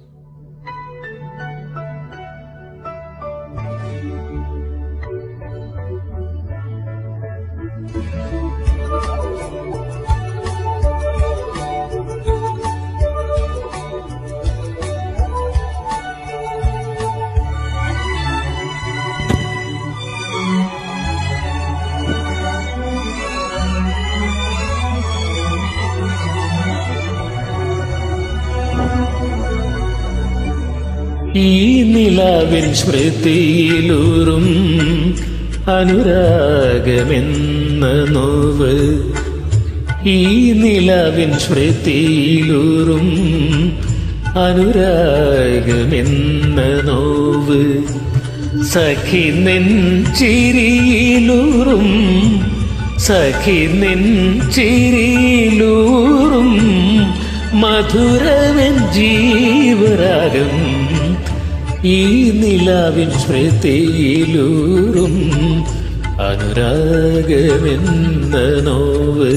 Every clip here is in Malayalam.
ഈ നിലാവിൻ സ്മൃതിയിലൂറും അനുരാഗമെന്ന നോവ് ഈ നിലാവിൻ സ്മൃതിയിലൂറും അനുരാഗമെന്ന നോവ് സഖി നെഞ്ചിരിയിലൂറും സഖി നെഞ്ചിരിയിലൂറും മധുരവൻ ജീവരാഗം ഈ നിലാവിൻ സ്മൃതിയിലൂറും അനുരാഗമെന്ന നോവ്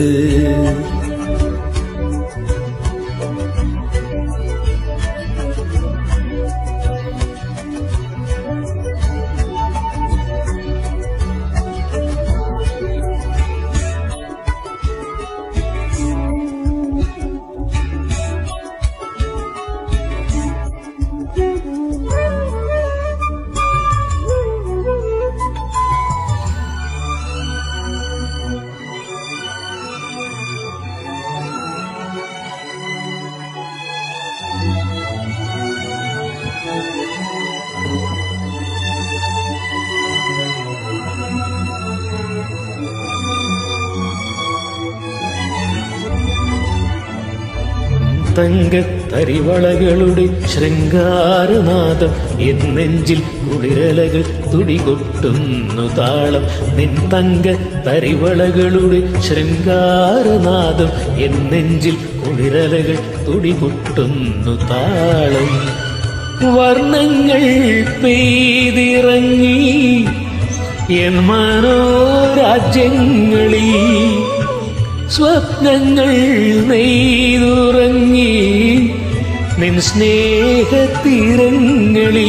തങ്കത്തരിവളകളുടെ ശൃംഗാരനാദം എന്നെഞ്ചിൽ കുളിരലകൾ തുടികൊട്ടുന്നു താളം നിൻ തങ്ക തരിവളകളുടെ ശൃംഗാരനാദം എന്നെഞ്ചിൽ കുളിരലകൾ തുടികൊട്ടുന്നു താളം വർണ്ണങ്ങൾ പെയ്തിറങ്ങി എൻ മനോരാജ്യങ്ങളിൽ സ്വപ്നങ്ങൾ നെയ്തുറങ്ങി നിൻ സ്നേഹത്തിരങ്ങളിൽ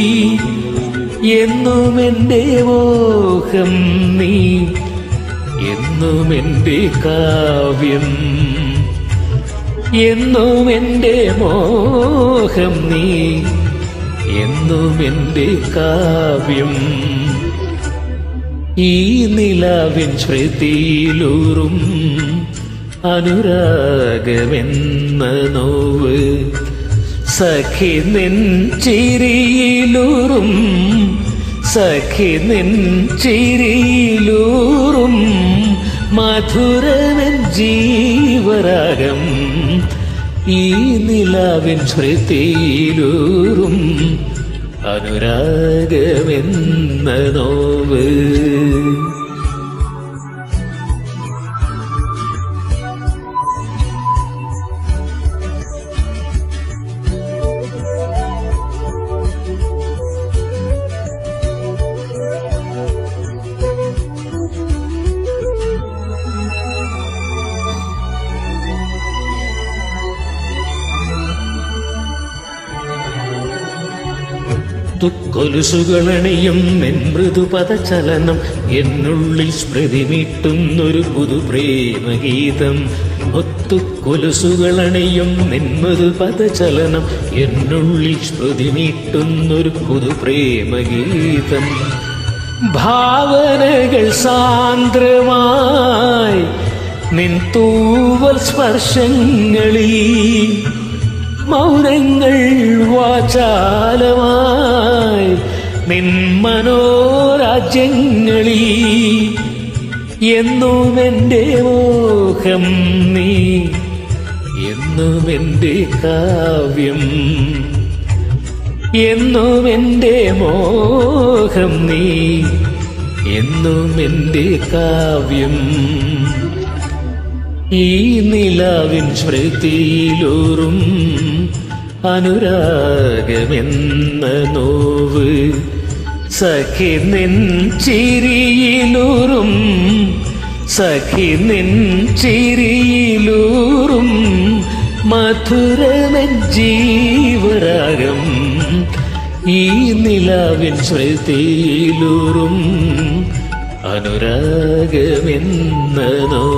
എന്നും എൻ്റെ മോഹം നീ എന്നും എൻ്റെ കാവ്യം എന്നും എൻ്റെ മോഹം നീ എന്നും എൻ്റെ കാവ്യം ഈ നിലാവിൻ ശ്രുതിയിലൂറും അനുരാഗമെന്ന നോവ് സഖി നെഞ്ചിരിയിലൂറും സഖി നെഞ്ചിരിയിലൂറും മധുരവൻ ജീവരാഗം ഈ നിലാവിൻ ശ്രുതിയിലൂറും അനുരാഗമെന്ന നോവ് തുക്കൊലുസുകളണിയും നിൻ മൃദുപദചലനം എന്നുള്ളിൽ സ്മൃതി മീട്ടുന്നൊരു പുതു പ്രേമഗീതം ഒത്തുകൊലുസുകളണിയും നിൻ മൃദുപദചലനം എന്നുള്ളിൽ സ്മൃതി മീട്ടുന്നൊരു പുതു പ്രേമഗീതം ഭാവനകൾ സാന്ദ്രമായി നിൻ തൂവൽ സ്പർശങ്ങളിൽ മൗനങ്ങൾ വാചാലമായി നിൻ മനോരാജ്യങ്ങളിൽ എന്നും എൻ്റെ മോഹം നീ എന്നും എൻ്റെ കാവ്യം എന്നും എൻ്റെ മോഹം നീ എന്നും എൻ്റെ കാവ്യം ഈ നിലാവിൻ സ്മൃതിയിലൂറും അനുരാഗമെന്ന നോവ് സഖി നെഞ്ചിരിയിലൂറും സഖി നെഞ്ചിരിയിലൂറും മധുരമൻ ജീവരാഗം രാഗം ഈ നിലാവിൻ സ്മൃതിയിലൂറും അനുരാഗമെന്ന നോവ്